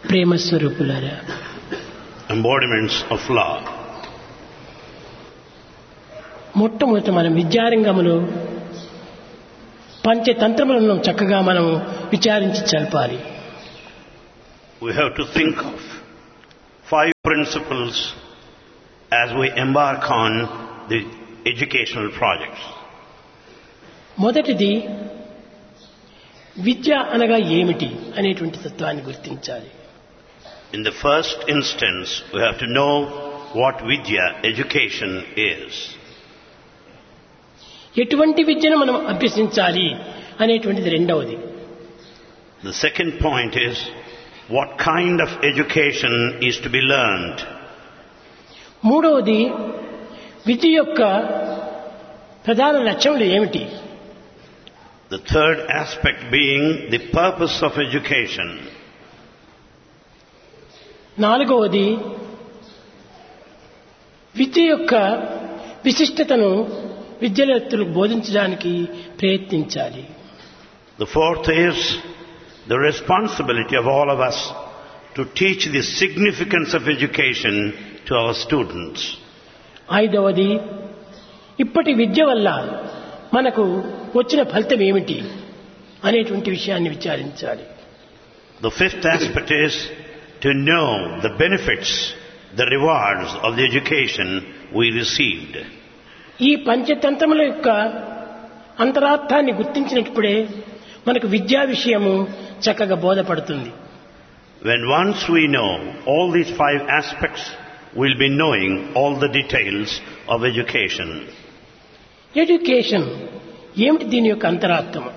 ప్రేమ స్వరూపులారా embodiments of love. మొట్టమొదట మనం విద్యారంగంలో పంచతంత్రములను చక్కగా మనం విచారించి చల్పాలి We have to think of five principles as we embark on the educational projects. మొదటిది విద్య అనగా ఏమిటి అనేటువంటి తత్వాన్ని గుర్తించాలి In the first instance, we have to know what Vidya, education, is. ఎటువంటి విద్యను మనం అభ్యసించాలి అనేటువంటిది రెండవది The second point is what kind of education is to be learned. మూడవది విద్య యొక్క ప్రధాన లక్ష్యములు ఏమిటి The third aspect being the purpose of education. నాలుగవది విద్య యొక్క విశిష్టతను విద్యార్థులకు బోధించడానికి ప్రయత్నించాలి The fourth is the responsibility of all of us to teach the significance of education to our students. ఐదవది ఇప్పటి విద్య వల్ల మనకు వచ్చిన ఫలితం ఏమిటి అనేటువంటి విషయాన్ని విచారించాలి The fifth aspect is to know the benefits, the rewards of the education we received. ఈ పంచతంత్రముల యొక్క అంతరార్థాన్ని గుర్తించినప్పుడే మనకు విద్యా విషయము చక్కగా బోధపడుతుంది When once we know all these five aspects, we'll be knowing all the details of education. Education ఏమిటి దీని యొక్క అంతరార్థము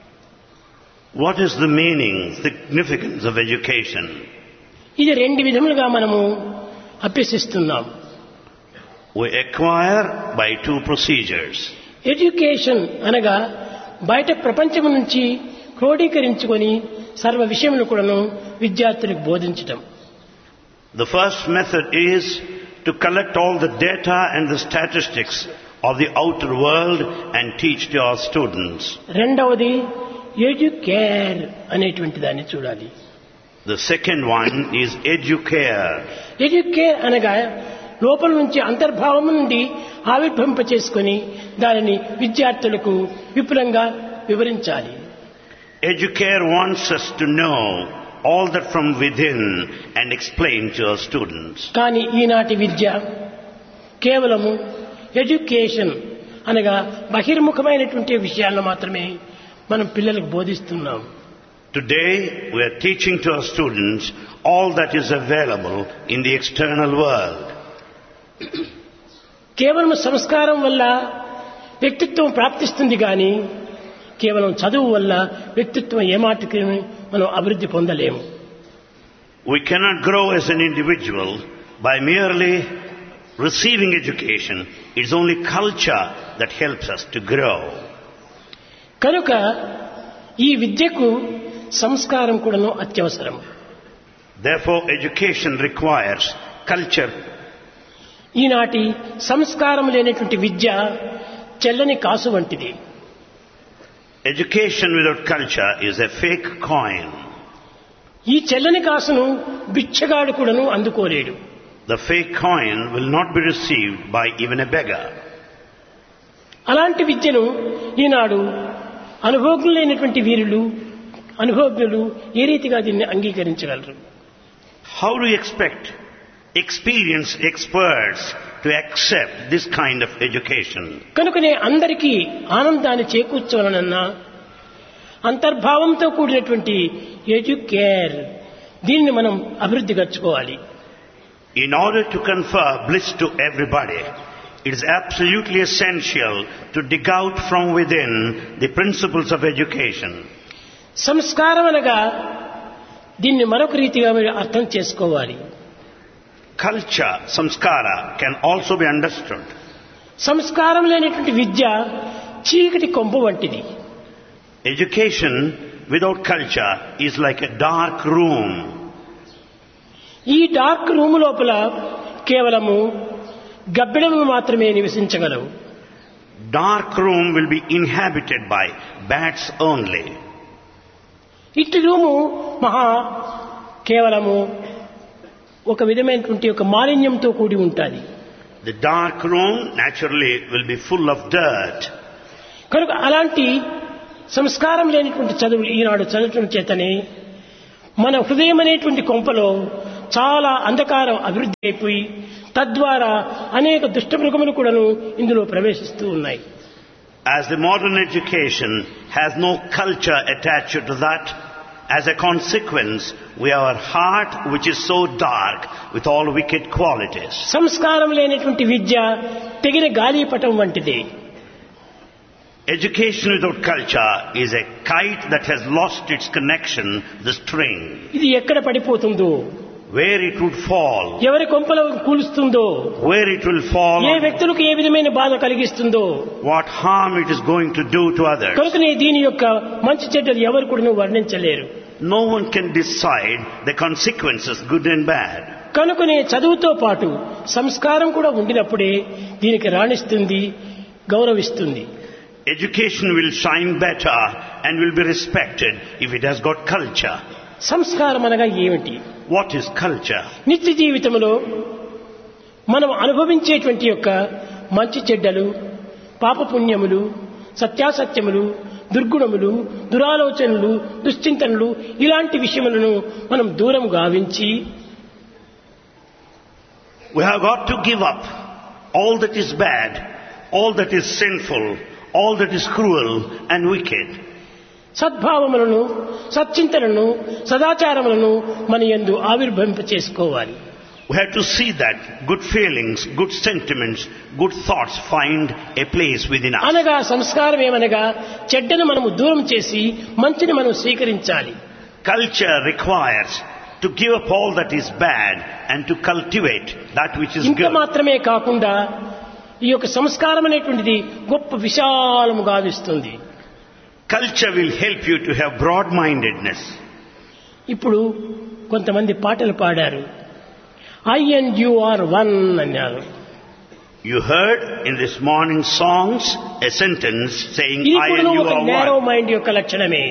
What is the meaning, significance of education? ఇది రెండు విధములుగా మనము అభ్యసిస్తున్నాం We acquire by two procedures. Education అనగా బయట ప్రపంచం నుంచి క్రోడీకరించుకొని సర్వ విషయములు కూడాను విద్యార్థులకు బోధించటం The first method is to collect all the data and the statistics of the outer world and teach to our students. రెండవది ఎడ్యుకేర్ అనేటువంటి దాన్ని చూడాలి The second one is educare. Educare అనగా లోపల నుంచి అంతర్భావం నుండి ఆవిర్భవింప చేసుకొని దానిని విద్యార్థులకు విపులంగా వివరించాలి Educare wants us to know all that from within and explain to our students. కానీ ఈనాటి విద్య కేవలము ఎడ్యుకేషన్ అనగా బహిర్ముఖమైనటువంటి విషయాలను మాత్రమే మనం పిల్లలకు బోధిస్తున్నాం Today we are teaching to our students all that is available in the external world. కేవలం సంస్కారం వల్ల వ్యక్తిత్వం ప్రాప్తిస్తుంది కానీ కేవలం చదువు వల్ల వ్యక్తిత్వం ఏమాటికి మనం అభివృద్ధి పొందలేము We cannot grow as an individual by merely receiving education. It's only culture that helps us to grow. కనుక ఈ విద్యకు సంస్కారం కూడాను అత్యవసరం Therefore, education requires culture. ఈనాటి సంస్కారం లేనటువంటి విద్య చెల్లని కాసు వంటిది Education without culture is a fake coin. ఈ చెల్లని కాసును బిచ్చగాడు కూడాను అందుకోలేడు The fake coin will not be received by even a beggar. అలాంటి విద్యను ఈనాడు అనుభోగులు లేనటువంటి వీరులు అనుభోగ్యులు ఏ రీతిగా దీన్ని అంగీకరించగలరు How do you expect experienced experts to accept this kind of education? కనుకనే అందరికీ ఆనందాన్ని చేకూర్చవలనన్నా అంతర్భావంతో కూడినటువంటి ఎడ్యుకేర్ దీనిని మనం అభివృద్ధి గచ్చుకోవాలి In order to confer bliss to everybody, it is absolutely essential to dig out from within the principles of education. సంస్కారం అనగా దీన్ని మరొక రీతిగా మీరు అర్థం చేసుకోవాలి Culture, samskara, can also be understood. సంస్కారం లేనటువంటి విద్య చీకటి కొంపు వంటిది Education without culture is like a dark room. ఈ డార్క్ రూమ్ లోపల కేవలము గబ్బిడములు మాత్రమే నివసించగలవు Dark room will be inhabited by bats only. ఇట్టి రూము మహా కేవలము ఒక విధమైనటువంటి ఒక మాలిన్యంతో కూడి ఉంటుంది The dark room naturally will be full of dirt. కనుక అలాంటి సంస్కారం లేనటువంటి చదువులు ఈనాడు చదవటం చేతనే మన హృదయం అనేటువంటి కొంపలో చాలా అంధకారం అభివృద్ధి అయిపోయి తద్వారా అనేక దుష్టమృగములు కూడాను ఇందులో ప్రవేశిస్తూ ఉన్నాయి As the modern education has no culture attached to that, as a consequence, we have our heart which is so dark with all wicked qualities. సంస్కారం లేనటువంటి విద్య తెగిన గాలిపటం వంటిది Education without culture is a kite that has lost its connection, the string, ఇది ఎక్కడ పడిపోతుందో where it would fall, ఎవరి కొంపలో కూలుస్తుందో where it will fall, ఏ వ్యక్తులకు ఏ విధమైన బాధ కలిగిస్తుందో what harm it is going to do to others. కనుకనే దీని యొక్క మంచి చెడ్డలు ఎవరు కూడా వర్ణించలేరు No one can decide the consequences, good and bad. కనుకనే చదువుతో పాటు సంస్కారం కూడా ఉండినప్పుడే దీనికి రాణిస్తుంది గౌరవిస్తుంది Education will shine better and will be respected if it has got culture. సంస్కారం అనగా ఏమిటి What is culture? నిత్య జీవితంలో మనం అనుభవించేటువంటి యొక్క మంచి చెడ్డలు పాపపుణ్యములు సత్యాసత్యములు దుర్గుణములు దురాలోచనలు దుశ్చింతనలు ఇలాంటి విషయములను మనం దూరం గావించి We have got to give up all that is bad, all that is sinful, all that is cruel and wicked. సద్భావములను సచ్చింతనను సదాచారములను మన యందు ఆవిర్భవింప చేసుకోవాలి We have to see that good feelings, good sentiments, good thoughts find a place within us. అనగా సంస్కారం ఏమనగా చెడ్డను మనము దూరం చేసి మంచిని మనం స్వీకరించాలి Culture requires to give up all that is bad and to cultivate that which is ఇంత good. మాత్రమే కాకుండా ఈ యొక్క సంస్కారం అనేటువంటిది గొప్ప విశాలము గావిస్తుంది Culture will help you to have broad-mindedness. ఇప్పుడు కొంతమంది పాటలు పాడారు I and you are one అన్నారు You heard in this morning songs a sentence saying, ఇది I కూడా and you ఒక are నేరో one. మైండ్ యొక్క లక్షణమే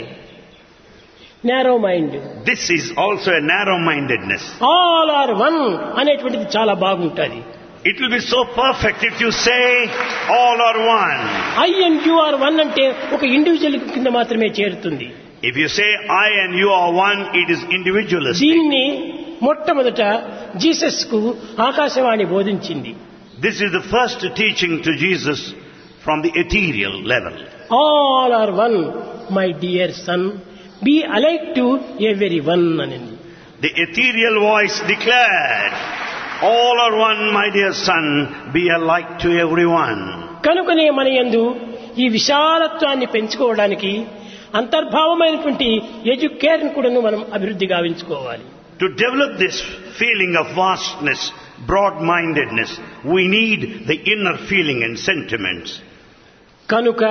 narrow mind This is also a narrow-mindedness. All are one అనేటువంటిది చాలా బాగుంటుంది It will be so perfect if you say, all are one. I and you are one అంటే ఒక individual కింద మాత్రమే చేరుతుంది If you say, I and you are one, it is individualistic. దీన్ని మొట్టమొదట జీసస్ కు ఆకాశవాణి బోధించింది This is the first teaching to Jesus from the ethereal level. All are one my dear son be alike to every one అనింది The ethereal voice declared, all are one, my dear son, be alike to everyone. కనుకనే మన యందు ఈ విశాలత్వాన్ని పెంచుకోవడానికి అంతర్భావమైనటువంటి ఎడ్యుకేర్ని కూడాను మనం అభివృద్ధి గావించుకోవాలి To develop this feeling of vastness, broad-mindedness, we need the inner feeling and sentiments. కనుక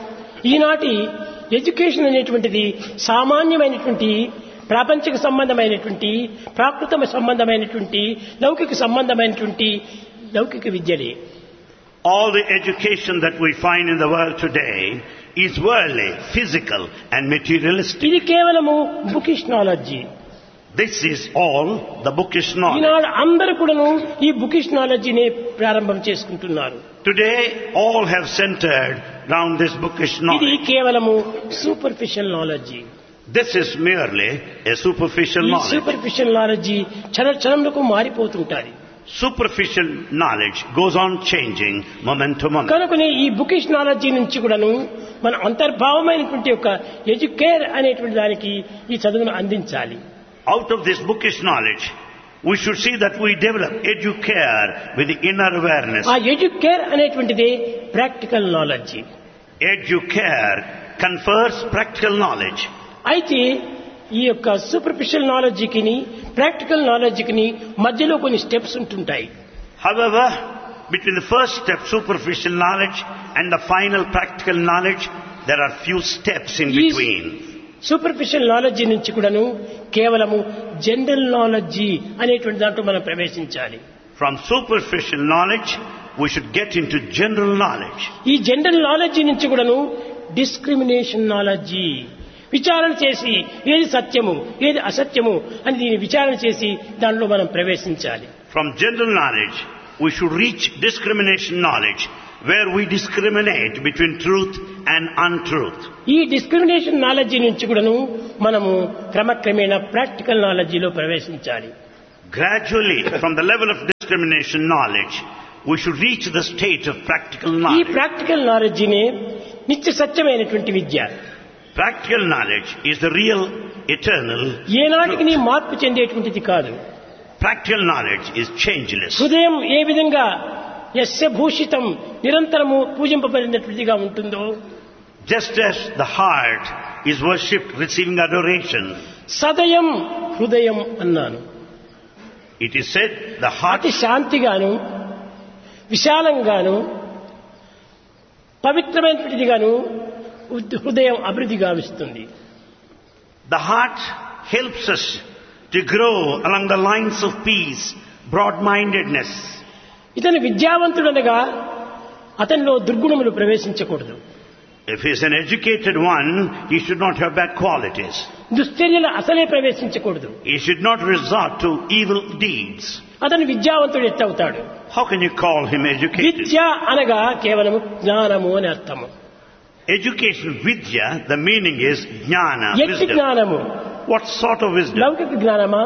ఈనాటి ఎడ్యుకేషన్ అనేటువంటిది సామాన్యమైనటువంటి ప్రాపంచిక సంబంధమైనటువంటి ప్రాకృత సంబంధమైనటువంటి లౌకిక సంబంధమైనటువంటి లౌకిక విద్యలే All the education that we find in the world today is worldly, physical and materialistic. ఇది కేవలము bookish knowledge This is all the bookish knowledge. ఈనాడు అందరూ కూడాను ఈ బుకిష్ నాలెడ్జిని ప్రారంభం చేసుకుంటున్నారు Today, all have centered round this bookish ఇది knowledge. కేవలము superficial knowledge This is merely a superficial ఈ knowledge. సూపర్ఫిషియల్ నాలెడ్జి క్షణ క్షణంలో మారిపోతుంటారు Superficial knowledge goes on changing moment to moment. కనుకనే ఈ బుకిష్ నాలెడ్జి నుంచి కూడాను మన అంతర్భావమైనటువంటి యొక్క ఎడ్యుకేర్ అనేటువంటి దానికి ఈ చదువును అందించాలి Out of this bookish knowledge, we should see that we develop educare with the inner awareness. ఆ ఎడ్యుకేర్ అనేటువంటిది practical knowledge Educare confers practical knowledge. అయితే ఈ యొక్క సూపర్ఫిషియల్ నాలెడ్జికి ప్రాక్టికల్ నాలెడ్జికి మధ్యలో కొన్ని స్టెప్స్ ఉంటుంటాయి However, between the first step, superficial knowledge, and the final practical knowledge, there are few steps in Yes. between. Superficial knowledge నుంచి కూడాను కేవలము జనరల్ నాలెడ్జి అనేటువంటి దాంట్లో మనం ప్రవేశించాలి From superficial knowledge, we should get into general knowledge. ఈ general knowledge నుంచి కూడాను డిస్క్రిమినేషన్ నాలెడ్జి విచారణ చేసి ఏది సత్యము ఏది అసత్యము అని దీన్ని విచారణ చేసి దానిలో మనం ప్రవేశించాలి From general knowledge, we should reach discrimination knowledge, where we discriminate between truth and untruth. ఈ డిస్క్రిమినేషన్ నాలెడ్జీ నుంచి కూడాను మనము క్రమక్రమేణా ప్రాక్టికల్ నాలెడ్జీలో ప్రవేశించాలి Gradually, from the level of discrimination knowledge, we should reach the state of practical ఈ knowledge. Practical నాలెడ్జినే నిత్య సత్యమైనటువంటి విద్య Practical knowledge is the real, eternal. ఏనాటికి నీ మార్పు చెందేటువంటిది కాదు Practical knowledge is changeless. హృదయం ఏ విధంగా యస్య భూషితం నిరంతరము పూజింపబడినటువంటిదిగా ఉంటుందో Just as the heart is worshipped, receiving adoration, సదయం హృదయం అన్నాను it is said the heart అతి శాంతిగాను విశాలంగాను పవిత్రమైనటువంటిదిగాను ఉద్- హృదయం అభివృద్ధి గావిస్తుంది The heart helps us to grow along the lines of peace, broad-mindedness. ఇతను విద్యావంతుడనగా అతనిలో దుర్గుణములు ప్రవేశించకూడదు If he is an educated one, he should not have bad qualities. దుశ్చర్యలు అసలే ప్రవేశించకూడదు He should not resort to evil deeds. అతను విద్యావంతుడు ఎట్టవుతాడు How can you call him educated? విద్య అనగా కేవలము జ్ఞానము అని అర్థము Education, vidya, the meaning is jnana, ఎట్టి wisdom. జ్ఞానము What sort of wisdom? లౌకిక జ్ఞానమా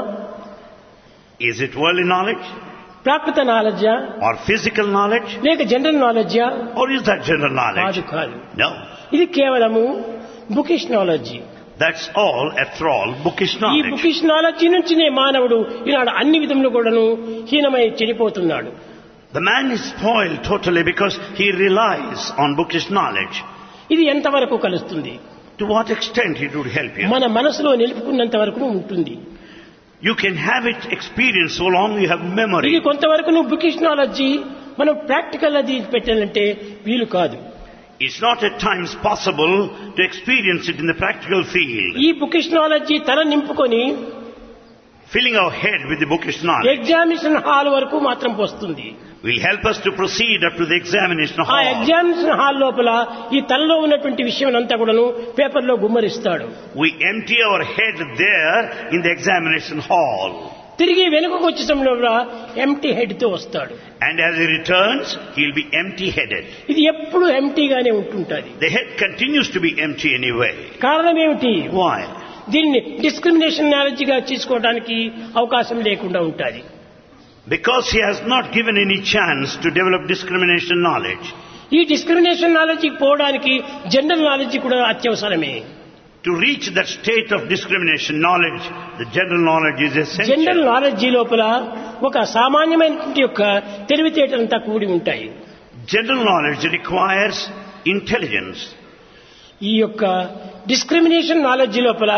Is it worldly knowledge ప్రాకృత నాలెడ్జా or physical knowledge లేక జనరల్ నాలెడ్జా or is that general కాదు knowledge? కాదు No. ఇది కేవలము bookish knowledge That's all, after all, bookish ఈ knowledge. బుకిష్ నాలెడ్జి నుంచినే మానవుడు ఈనాడు అన్ని విధములు కూడాను హీనమై చెడిపోతున్నాడు The man is spoiled totally because he relies on bookish knowledge. ఇది ఎంతవరకు కలుస్తుంది To what extent it would help you? మన మనసులో నిలుపుకున్నంత వరకు ఉంటుంది You can have it experience so long you have ఇది memory. కొంతవరకు నువ్వు బుకిష్ నాలెడ్జి మనం ప్రాక్టికల్ అది పెట్టాలంటే వీలు కాదు It's not at times possible to experience it in the practical field. ఈ బుకిష్ నాలెడ్జి తల నింపుకొని Filling our head with the bookish knowledge examination hall వరకు మాత్రం వస్తుంది will help us to proceed up to the examination ఆ hall. Examination hall లోపల ఈ తలలో ఉన్నటువంటి విషయం అంతా కూడాను పేపర్లో గుమ్మరిస్తాడు We empty our head there in the examination hall. తిరిగి వెనుకకు వచ్చే సమయంలో ఎంటీ హెడ్ తో వస్తాడు And as he returns, he'll be empty headed. ఇది ఎప్పుడు ఎంటీగానే ఉంటుంటది The head continues to be empty anyway. కారణం ఏమిటి Why? దీన్ని డిస్క్రిమినేషన్ నాలెడ్జిగా తీసుకోవడానికి అవకాశం లేకుండా ఉంటుంది Because he has not given any chance to develop discrimination knowledge. ఈ డిస్క్రిమినేషన్ నాలెడ్జికి పోవడానికి జనరల్ నాలెడ్జి కూడా అత్యవసరమే To reach that state of discrimination knowledge, the general knowledge is general essential. Knowledge లోపల ఒక సామాన్యమైనటువంటి యొక్క తెలివితేటలంతా కూడి ఉంటాయి General knowledge requires intelligence. ఈ యొక్క డిస్క్రిమినేషన్ నాలెడ్జి లోపల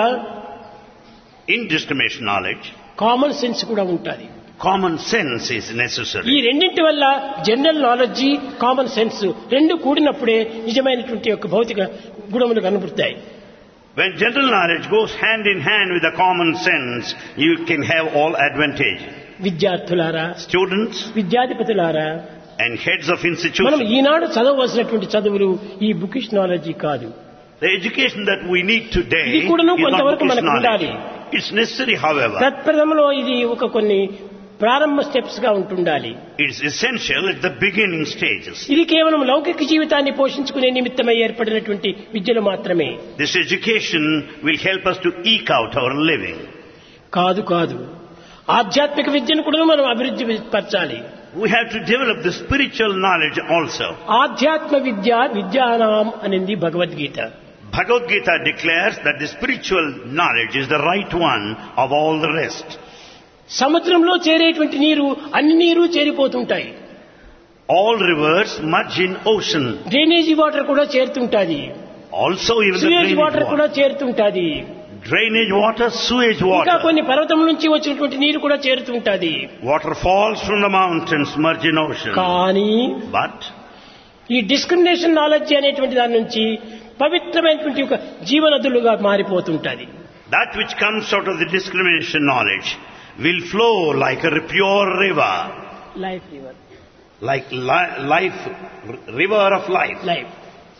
In discrimination knowledge, common sense కూడా ఉంటుంది common sense is ఈ necessary. రెండింటి వల్ల జనరల్ నాలెడ్జి కామన్ సెన్స్ రెండు కూడినప్పుడే నిజమైనటువంటి యొక్క భౌతిక గుణములు కనబడతాయి When general knowledge goes hand in hand with the common sense, you can have all advantage. విద్యార్థులారా Students విద్యాధిపతులారా and heads of మనం institutions, ఈనాడు చదవవలసినటువంటి చదువులు ఈ బుకిష్ నాలెడ్జి కాదు the education that we need today ఇది కూడాను is not కొంతవరకు bookish మనకు knowledge. ఉండాలి. It's necessary, however. తత్ప్రథమలో ఇది ఒక కొన్ని ప్రారంభ స్టెప్స్ గా ఉంటుండాలి It's essential at the beginning stages. ఇది కేవలం లౌకిక జీవితాన్ని పోషించుకునే నిమిత్తమై ఏర్పడినటువంటి విద్యలు మాత్రమే This education will help us to eke out our living. కాదు కాదు ఆధ్యాత్మిక విద్యను కూడా మనం అభివృద్ధి పరచాలి We have to develop the spiritual knowledge also. ఆధ్యాత్మ విద్య విద్యానాం అనేది Bhagavad Gita Bhagavad Gita declares that the spiritual knowledge is the right one of all the rest. సముద్రంలో చేరేటువంటి నీరు అన్ని నీరు చేరిపోతుంటాయి All rivers merge in ocean. Drainage water కూడా చేరుతుంటాది Also even the sewage drainage water water. కూడా చేరుతుంటాది Drainage water, sewage ఇంకా water. కొన్ని పర్వతం నుంచి వచ్చినటువంటి నీరు కూడా చేరుతుంటాది Water falls from the mountains, merge in ocean. కానీ But ఈ డిస్క్రిమినేషన్ నాలెడ్జ్ అనేటువంటి దాని నుంచి పవిత్రమైనటువంటి ఒక జీవనదులుగా మారిపోతుంటది that which comes out of the discrimination knowledge will flow like a pure river, life river like li- life, r- river of life. Life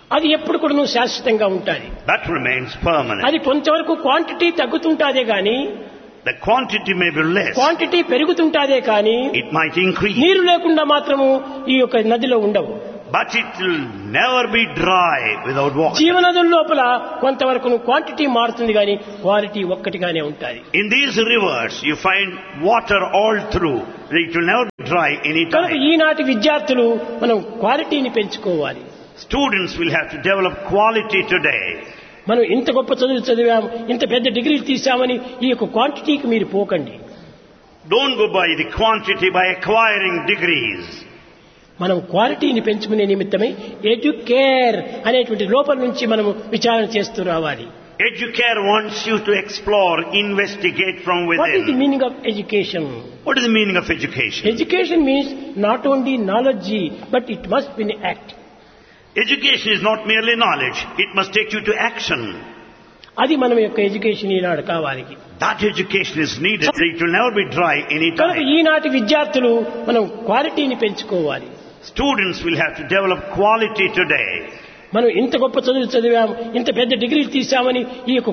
అది ఎప్పుడు కూడా శాశ్వతంగా ఉంటుంది That remains permanent. అది కొంతవరకు క్వాంటిటీ తగ్గుతుంటాదే గాని The quantity may be less. Quantity పెరుగుతుంటాదే కానీ It might increase. నీరు లేకుండా మాత్రము ఈ యొక్క నదిలో ఉండవు But it will never be dry without water. జీవనదుల లోపల కొంతవరకు క్వాంటిటీ మారుతుంది కానీ క్వాలిటీ ఒక్కటిగానే ఉంటుంది In these rivers, you find water all through. It will never be dry any కనుక time. ఈనాటి విద్యార్థులు మనం క్వాలిటీని పెంచుకోవాలి Students will have to develop quality today. మనం ఇంత గొప్ప చదువులు చదివాము ఇంత పెద్ద డిగ్రీలు తీసామని ఈ యొక్క క్వాంటిటీకి మీరు పోకండి Don't go by the quantity by acquiring degrees. మనం క్వాలిటీని పెంచుకునే నిమిత్తమై ఎడ్యుకేర్ అనేటువంటి లోపల నుంచి మనము విచారణ చేస్తూ రావాలి Educare wants you to explore, investigate from what is the within. Meaning of education What is the meaning of education? Education means not only knowledge but it must be in act Education is not merely knowledge. It must take you to action. అది మనం యొక్క education ఈనాడు కావాలి That education is needed. It will never be dry any కనుక time. ఈనాటి విద్యార్థులు మనం క్వాలిటీని పెంచుకోవాలి Students will have to develop quality today. మనం ఇంత గొప్ప చదువులు చదివాము ఇంత పెద్ద డిగ్రీలు తీసామని ఈ యొక్క